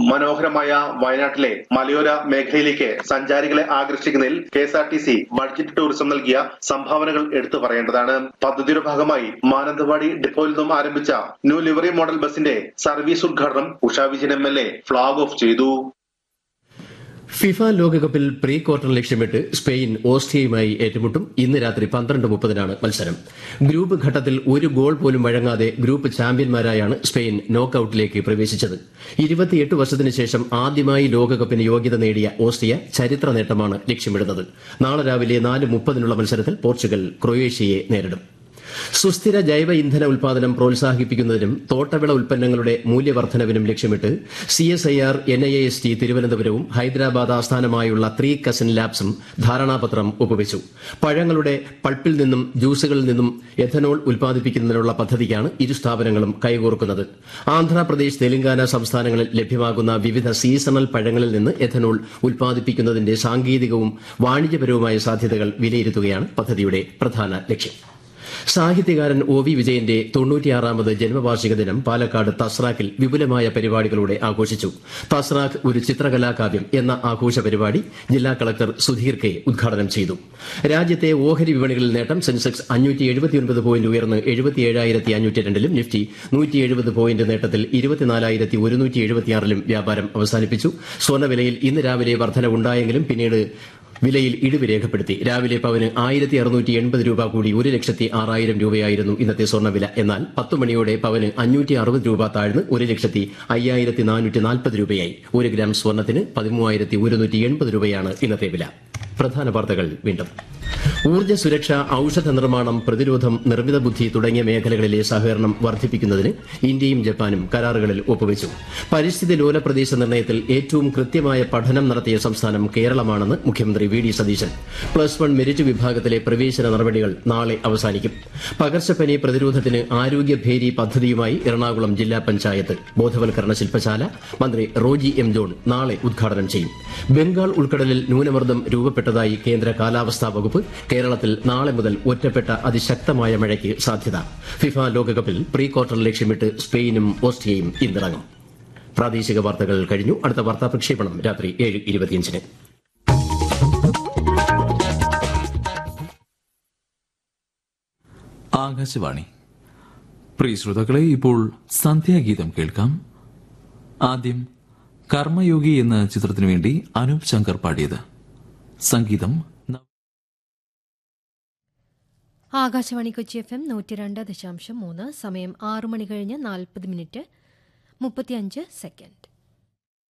മനോഹരമായ വയനാട്ടിലെ മലയോര മേഖലയിലേക്ക് സഞ്ചാരികളെ ആകർഷിക്കുന്നതിൽ K S R T C budget tourism നൽകിയ സംഭാവനകൾ എടുത്തു പറയേണ്ടതാണ് പദ്ധതിയുടെ ഭാഗമായി മാനന്തവാടി ഡിപ്പോയിൽ നിന്നും ആരംഭിച്ച ന്യൂ ലിവറി മോഡൽ ബസിന്റെ സർവീസ് ഉദ്ഘാടനം Usha Vijayan M L A flag off ചെയ്തു ഫിഫ ലോകകപ്പിൽ പ്രീ ക്വാർട്ടർ ലക്ഷ്യമിട്ട് സ്പെയിൻ ഓസ്ട്രിയയുമായി ഏറ്റുമുട്ടും ഇന്ന് രാത്രി പന്ത്രണ്ട് മുപ്പതിനാണ് മത്സരം ഗ്രൂപ്പ് ഘട്ടത്തിൽ ഒരു ഗോൾ പോലും വഴങ്ങാതെ ഗ്രൂപ്പ് ചാമ്പ്യന്മാരായാണ് സ്പെയിൻ നോക്കൌട്ടിലേക്ക് പ്രവേശിച്ചത് ഇരുപത്തിയെട്ട് വർഷത്തിന് ശേഷം ആദ്യമായി ലോകകപ്പിന് യോഗ്യത നേടിയ ഓസ്ട്രിയ ചരിത്ര നേട്ടമാണ് ലക്ഷ്യമിടുന്നത് നാളെ രാവിലെ നാല് മുപ്പതിനുള്ള മത്സരത്തിൽ പോർച്ചുഗൽ ക്രൊയേഷ്യയെ നേരിടും സുസ്ഥിര ജൈവ ഇന്ധന ഉൽപാദനം പ്രോത്സാഹിപ്പിക്കുന്നതിനും തോട്ടവിള ഉൽപ്പന്നങ്ങളുടെ മൂല്യവർദ്ധനവിനും ലക്ഷ്യമിട്ട് C S I R N I S T തിരുവനന്തപുരവും ഹൈദരാബാദ് ആസ്ഥാനമായുള്ള ത്രീ കസിൻ ലാബ്സും ധാരണാപത്രം ഒപ്പുവച്ചു പഴങ്ങളുടെ പൾപ്പിൽ നിന്നും ജ്യൂസുകളിൽ നിന്നും എഥനോൾ ഉൽപ്പാദിപ്പിക്കുന്നതിനുള്ള പദ്ധതിക്കാണ് ഇരു സ്ഥാപനങ്ങളും കൈകോർക്കുന്നത് ആന്ധ്രാപ്രദേശ് തെലങ്കാന സംസ്ഥാനങ്ങളിൽ ലഭ്യമാകുന്ന വിവിധ സീസണൽ പഴങ്ങളിൽ നിന്ന് എഥനോൾ ഉൽപ്പാദിപ്പിക്കുന്നതിന്റെ സാങ്കേതികവും വാണിജ്യപരവുമായ സാധ്യതകൾ വിലയിരുത്തുകയാണ് പദ്ധതിയുടെ പ്രധാന ലക്ഷ്യം സാഹിത്യകാരൻ ഒ വി വിജയന്റെ തൊണ്ണൂറ്റിയാറാമത് ജന്മവാർഷിക ദിനം പാലക്കാട് തസ്രാക്കിൽ വിപുലമായ പരിപാടികളോടെ ആഘോഷിച്ചു തസ്രാക്ക് ഒരു ചിത്രകലാകാവ്യം എന്ന ആഘോഷ പരിപാടി ജില്ലാ കളക്ടർ സുധീർ കെ ഉദ്ഘാടനം ചെയ്തു രാജ്യത്തെ ഓഹരി വിപണികളിൽ നേട്ടം സെൻസെക്സ് അഞ്ഞൂറ്റി എഴുപത്തിയൊൻപത് പോയിന്റ് ഉയർന്ന് എഴുപത്തിയേഴായിരത്തി അഞ്ഞൂറ്റി രണ്ടിലും നിഫ്റ്റി നൂറ്റി എഴുപത് പോയിന്റ് നേട്ടത്തിൽ ഇരുപത്തിനാലായിരത്തി ഒരുന്നൂറ്റി എഴുപത്തിയാറിലും വ്യാപാരം അവസാനിപ്പിച്ചു സ്വർണ്ണവിലയിൽ ഇന്ന് രാവിലെ വർധനവുണ്ടായെങ്കിലും പിന്നീട് വിലയിൽ ഇടിവ് രേഖപ്പെടുത്തി രാവിലെ പവന് ആയിരത്തി അറുന്നൂറ്റി എൺപത് രൂപ കൂടി ഒരു ലക്ഷത്തി ആറായിരം രൂപയായിരുന്നു ഇന്നത്തെ സ്വർണ്ണവില എന്നാൽ പത്ത് മണിയോടെ പവന് അഞ്ഞൂറ്റി അറുപത് രൂപ താഴ്ന്ന് ഒരു ലക്ഷത്തി അയ്യായിരത്തി നാനൂറ്റി നാൽപ്പത് രൂപയായി ഒരു ഗ്രാം സ്വർണ്ണത്തിന് പതിമൂവായിരത്തി ഒരുന്നൂറ്റി എൺപത് രൂപയാണ് ഇന്നത്തെ വില പ്രധാന വാർത്തകൾ വീണ്ടും ഊർജ്ജ സുരക്ഷ ഔഷധ നിർമ്മാണം പ്രതിരോധം നിർമ്മിത ബുദ്ധി തുടങ്ങിയ മേഖലകളിലെ സഹകരണം വർദ്ധിപ്പിക്കുന്നതിന് ഇന്ത്യയും ജപ്പാനും കരാറുകളിൽ ഒപ്പുവച്ചു പരിസ്ഥിതി ലോല പ്രദേശ നിർണയത്തിൽ ഏറ്റവും കൃത്യമായ പഠനം നടത്തിയ സംസ്ഥാനം കേരളമാണെന്ന് മുഖ്യമന്ത്രി V D Satheesan plus one merit വിഭാഗത്തിലെ പ്രവേശന നടപടികൾ നാളെ അവസാനിക്കും പകർച്ചപ്പനി പ്രതിരോധത്തിന് ആരോഗ്യഭേരി പദ്ധതിയുമായി എറണാകുളം ജില്ലാ പഞ്ചായത്ത് ബോധവൽക്കരണ ശില്പശാല മന്ത്രി റോജി എം ജോൺ നാളെ ഉദ്ഘാടനം ചെയ്യും ബംഗാൾ ഉൾക്കടലിൽ ന്യൂനമർദ്ദം രൂപപ്പെട്ടതായി കേന്ദ്ര കാലാവസ്ഥാ വകുപ്പ് കേരളത്തിൽ നാളെ മുതൽ ഒറ്റപ്പെട്ട അതിശക്തമായ മഴയ്ക്ക് സാധ്യത ഫിഫ ലോകകപ്പിൽ പ്രീ ക്വാർട്ടർ ലക്ഷ്യമിട്ട് സ്പെയിനും ഓസ്ട്രിയയും ഇന്നിറങ്ങും പ്രാദേശിക വാർത്തകൾ കഴിഞ്ഞു അടുത്ത വാർത്താ പ്രക്ഷേപണം രാത്രി ഏഴ് ഇരുപത്തിയഞ്ചിന് ആകാശവാണി പ്രിയ ശ്രോതാക്കളെ ഇപ്പോൾ സന്ധ്യാഗീതം കേൾക്കാം ആദ്യം കർമ്മയോഗി എന്ന ചിത്രത്തിനു വേണ്ടി അനൂപ് ശങ്കർ പാടിയത് സംഗീതം ന- ആകാശവാണി കൊച്ചി എഫ് എം നൂറ്റി രണ്ട് ദശാംശം മൂന്ന് സമയം ആറു മണി കഴിഞ്ഞ് നാൽപ്പത് മിനിറ്റ് മുപ്പത്തിയഞ്ച് സെക്കൻഡ്